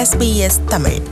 SBS Tamil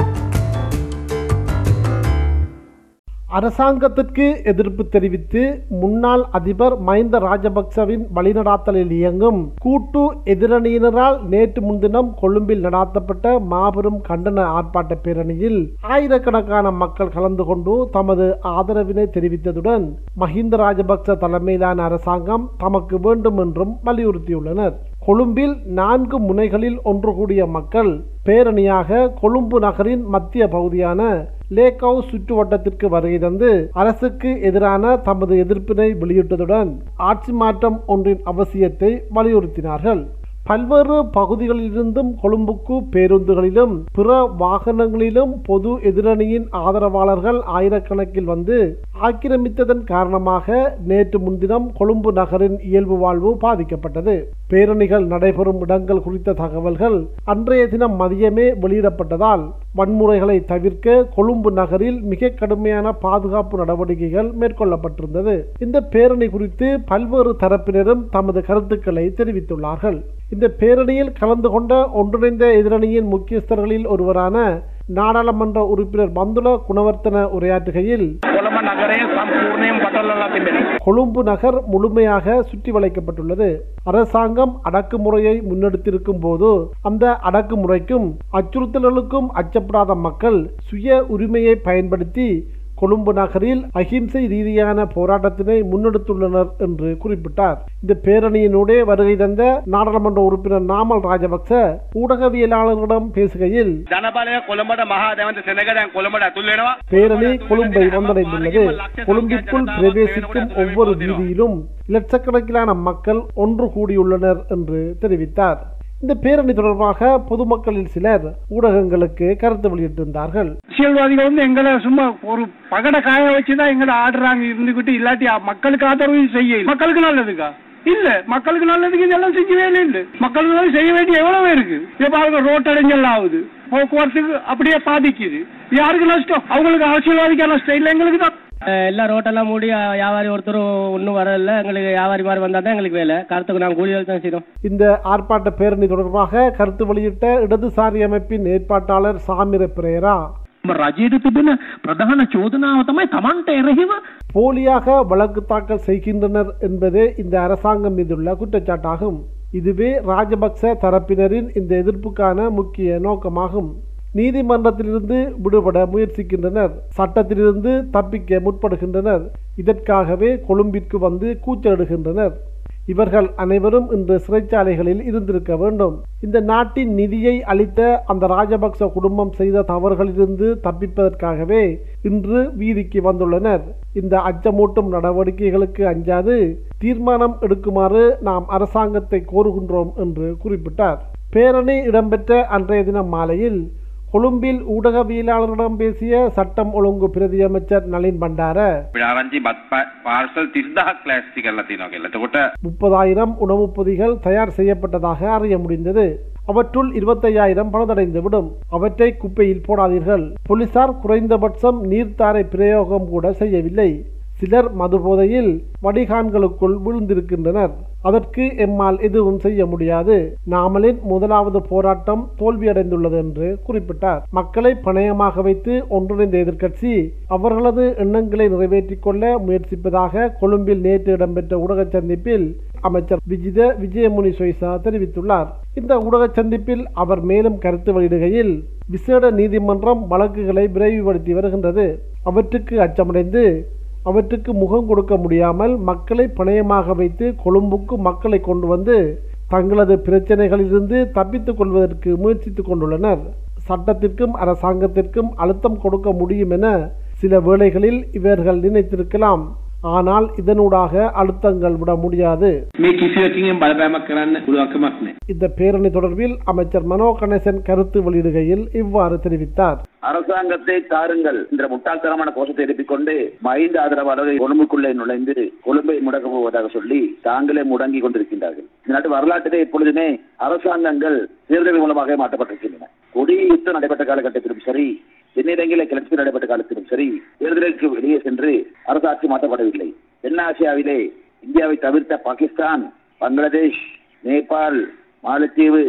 அரசாங்கத்திற்கு எதிர்ப்பு தெரிவித்து முன்னாள் அதிபர் மஹிந்த ராஜபக்சவின் வழிநடாத்தலில் இயங்கும் கூட்டு எதிரணியினரால் நேற்று முன்தினம் கொழும்பில் நடாத்தப்பட்ட மாபெரும் கண்டன ஆர்ப்பாட்ட பேரணியில் ஆயிரக்கணக்கான மக்கள் கலந்து கொண்டு தமது ஆதரவினை தெரிவித்ததுடன் மஹிந்த ராஜபக்ச தலைமையிலான அரசாங்கம் தமக்கு வேண்டும் என்றும் வலியுறுத்தியுள்ளனர் கொழும்பில் நான்கு முனைகளில் ஒன்று கூடிய மக்கள் பேரணியாக கொழும்பு நகரின் மத்திய பகுதியான லேக் ஹவுஸ் சுற்றுவட்டத்திற்கு வருகை தந்து அரசுக்கு எதிரான தமது எதிர்ப்பினை வெளியிட்டதுடன் ஆட்சி மாற்றம் ஒன்றின் அவசியத்தை வலியுறுத்தினார்கள் பல்வேறு பகுதிகளிலிருந்தும் கொழும்புக்கு பேருந்துகளிலும் பிற வாகனங்களிலும் பொது எதிரணியின் ஆதரவாளர்கள் ஆயிரக்கணக்கில் வந்து ஆக்கிரமித்ததன் காரணமாக நேற்று முன்தினம் கொழும்பு நகரின் இயல்பு வாழ்வு பாதிக்கப்பட்டது பேரணிகள் நடைபெறும் இடங்கள் குறித்த தகவல்கள் அன்றைய தினம் மதியமே வெளியிடப்பட்டதால் வன்முறைகளை தவிர்க்க கொழும்பு நகரில் மிக கடுமையான பாதுகாப்பு நடவடிக்கைகள் மேற்கொள்ளப்பட்டிருந்தது இந்த பேரணி குறித்து பல்வேறு தரப்பினரும் தமது கருத்துக்களை தெரிவித்துள்ளார்கள் இந்த பேரணியில் கலந்து கொண்ட ஒன்றிணைந்த எதிரணியின் முக்கியஸ்தர்களில் ஒருவரான நாடாளுமன்ற உறுப்பினர் பந்துல குணவர்த்தன உரையாற்றுகையில் කොළඹ නගරය සම්පූර්ණයෙන් පටලලා තිබෙනවා. கொழும்பு நகர் முழுமையாக சுற்றி வளைக்கப்பட்டுள்ளது அரசாங்கம் அடக்குமுறையை முன்னெடுத்திருக்கும் போது அந்த அடக்குமுறைக்கும் அச்சுறுத்தல்களுக்கும் அச்சப்படாத மக்கள் சுய உரிமையை பயன்படுத்தி கொழும்பு நகரில் அகிம்சை ரீதியான போராட்டத்தினை முன்னெடுத்துள்ளனர் என்று குறிப்பிட்டார் இந்த பேரணியினூடே வருகை தந்த நாடாளுமன்ற உறுப்பினர் நாமல் ராஜபக்ச ஊடகவியலாளர்களிடம் பேசுகையில் ජනබලය කොළඹට මහා දැවන්ත සෙනග දැන් කොළඹට ඇතුල් වෙනවා. பேரணி கொழும்பை வந்தடைந்துள்ளது கொழும்பிற்குள் பிரவேசிக்கும் ஒவ்வொரு வீதியிலும் லட்சக்கணக்கிலான மக்கள் ஒன்று கூடியுள்ளனர் என்று தெரிவித்தார் இந்த பேரணி தொடர்பாக பொதுமக்களில் சிலர் ஊடகங்களுக்கு கருத்து வெளியிட்டிருந்தார்கள் அரசியல்வாதிகள் வந்து எங்களை சும்மா ஒரு பகட காய வச்சுதான் எங்களை ஆடுறாங்க இருந்துகிட்டு இல்லாட்டி அ- மக்களுக்கு ஆதரவு செய்ய மக்களுக்கு நல்லதுக்கா இல்ல மக்களுக்கு நல்லதுக்கு இதெல்லாம் செஞ்சவே இல்லை மக்களுக்கு நல்லது செய்ய வேண்டிய எவ்வளவு இருக்கு இப்ப பாருங்க ரோட்டடைஞ்சல் ஆகுது போக்குவரத்துக்கு அப்படியே பாதிக்குது யாருக்கு நஷ்டம் அவங்களுக்கு அரசியல்வாதிக்கு நஷ்டம் இல்லை எங்களுக்கு தான் அஹ் எல்லாம் ரோட்டெல்லாம் மூடி அஹ் வியாபாரி ஒருத்தரும் ஒன்றும் வரல எங்களுக்கு வியாபாரி மாதிரி வந்தால் தான் எங்களுக்கு வேலை கருத்துக்கு நாங்கள் கூலி வேலை தான் செய்கிறோம் இந்த ஆர்ப்பாட்ட பேரணி தொடர்பாக கருத்து வெளியிட்ட இடதுசாரி அமைப்பின் ஏற்பாட்டாளர் சாமிர பிரேரா රජයට තිබෙන ප්‍රධාන චෝදනාව තමයි තමන්ට එරෙහිව போலியாக வழக்கு தாக்கல் செய்கின்றனர் என்பதே இந்த அரசாங்கம் மீதுள்ள குற்றச்சாட்டாகும் இதுவே ராஜபக்ச தரப்பினரின் இந்த எதிர்ப்புக்கான முக்கிய நோக்கமாகும் நீதிமன்றத்திலிருந்து விடுபட முயற்சிக்கின்றனர் சட்டத்திலிருந்து தப்பிக்க முற்படுகின்றனர் இதற்காகவே கொழும்பிற்கு வந்து கூச்சலிடுகின்றனர் இவர்கள் அனைவரும் இன்று சிறைச்சாலைகளில் இருந்திருக்க வேண்டும் இந்த நாட்டின் நிதியை அளித்த அந்த ராஜபக்ச குடும்பம் செய்த தவறுகளிலிருந்து தப்பிப்பதற்காகவே இன்று வீதிக்கு வந்துள்ளனர் இந்த அச்சமூட்டும் நடவடிக்கைகளுக்கு அஞ்சாது தீர்மானம் எடுக்குமாறு நாம் அரசாங்கத்தை கோருகின்றோம் என்று குறிப்பிட்டார் பேரணி இடம்பெற்ற அன்றைய தினம் மாலையில் கொழும்பில் ஊடகவியலாளர்களிடம் பேசிய சட்டம் ஒழுங்கு பிரதி அமைச்சர் நளின் பண்டார අපිට ආරංචි බත් පාර්සල් 30000ක් ලෑස්ති කරලා තියෙනවා කියලා. එතකොට முப்பதாயிரம் உணவுப் பொதிகள் தயார் செய்யப்பட்டதாக அறிய முடிந்தது அவற்றுள் இருபத்தையாயிரம் பழுதடைந்துவிடும் அவற்றை குப்பையில் போடாதீர்கள் போலீசார் குறைந்தபட்சம் நீர்த்தாரை பிரயோகம் கூட செய்யவில்லை சிலர் மதுபோதையில் வடிகான்களுக்குள் விழுந்திருக்கின்றனர் அதற்கு எம்மால் எதுவும் செய்ய முடியாது நாமலின் முதலாவது போராட்டம் தோல்வியடைந்துள்ளது என்று குறிப்பிட்டார் மக்களை பணயமாக வைத்து ஒன்றிணைந்த எதிர்க்கட்சி அவர்களது எண்ணங்களை நிறைவேற்றிக் கொள்ள முயற்சிப்பதாக கொழும்பில் நேற்று இடம்பெற்ற ஊடக சந்திப்பில் அமைச்சர் விஜித விஜயமுனி சொய்சா தெரிவித்துள்ளார் இந்த ஊடக சந்திப்பில் அவர் மேலும் கருத்து வெளியிடுகையில் விசேட நீதிமன்றம் வழக்குகளை விரைவுபடுத்தி வருகின்றது அவற்றுக்கு அச்சமடைந்து அவற்றுக்கு முகம் கொடுக்க முடியாமல் மக்களை பணயமாக வைத்து கொழும்புக்கு மக்களை கொண்டு வந்து தங்களது பிரச்சனைகளிலிருந்து தப்பித்துக் கொள்வதற்கு முயற்சித்துக் கொண்டுள்ளனர் சட்டத்திற்கும் அரசாங்கத்திற்கும் அழுத்தம் கொடுக்க முடியும் என சில வேளைகளில் இவர்கள் நினைத்திருக்கலாம் ஆனால் இதனூடாக அழுத்தங்கள் விட முடியாது මේ කිසිවකින් බලපෑමක් කරන්න පුළුවන්කමක් නෑ. இந்த பேரணி தொடர்பில் அமைச்சர் மனோ கணேசன் கருத்து வெளியிடுகையில் இவ்வாறு தெரிவித்தார் அரசாங்கத்தை தாருங்கள் என்ற முட்டாள்தனமான கோஷத்தை எழுப்பிக் கொண்டு மஹிந்த ஆதரவாளர்கள் கொழும்புக்குள்ளே நுழைந்து கொழும்பை முடக்க போவதாக சொல்லி தாங்களே முடங்கி கொண்டிருக்கின்றார்கள் இந்த நாட்டு வரலாற்றிலே எப்பொழுதுமே அரசாங்கங்கள் தேர்தல் மூலமாக மாற்றப்பட்டிருக்கின்றன கொடி யுத்தம் நடைபெற்ற காலகட்டத்திலும் சரி தென்னிலங்கையில கிளர்ச்சி நடைபெற்ற காலத்திலும் சரி தேர்தலுக்கு வெளியே சென்று அரசாட்சி மாற்றப்படவில்லை தென்னாசியாவிலே இந்தியாவை தவிர்த்த பாகிஸ்தான் பங்களாதேஷ் நேபாள் மாலத்தீவு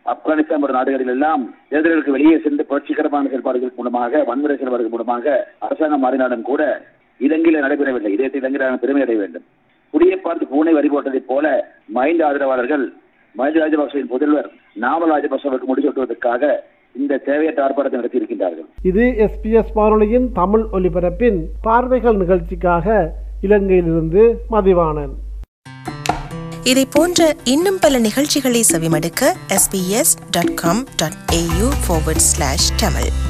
ஆப்கானிஸ்தான் போன்ற நாடுகளில் எல்லாம் தேர்தல்களுக்கு வெளியே சென்று புரட்சிகரமான செயல்பாடுகள் மூலமாக வன்முறை செயல்பாடுகள் மூலமாக அரசாங்கம் மாறினாலும் கூட இலங்கையில் நடைபெறவில்லை இதே இலங்கையிலான பெருமை அடைய வேண்டும் குடியை பார்த்து பூனை வரி போட்டதைப் போல மஹிந்த ஆதரவாளர்கள் மஹிந்த ராஜபக்சவின் புதல்வர் நாமல் ராஜபக்சவுக்கு முடிசூட்டுவதற்காக இந்த தேவையற்ற ஆர்ப்பாட்டத்தை நடத்தி இருக்கின்றார்கள் இது எஸ்பிஎஸ் வானொலியின் தமிழ் ஒலிபரப்பின் பார்வைகள் நிகழ்ச்சிக்காக இலங்கையிலிருந்து மதிவாணன் இதை போன்ற இன்னும் பல நிகழ்ச்சிகளை செவிமடுக்க sbs.com.au forward slash tamil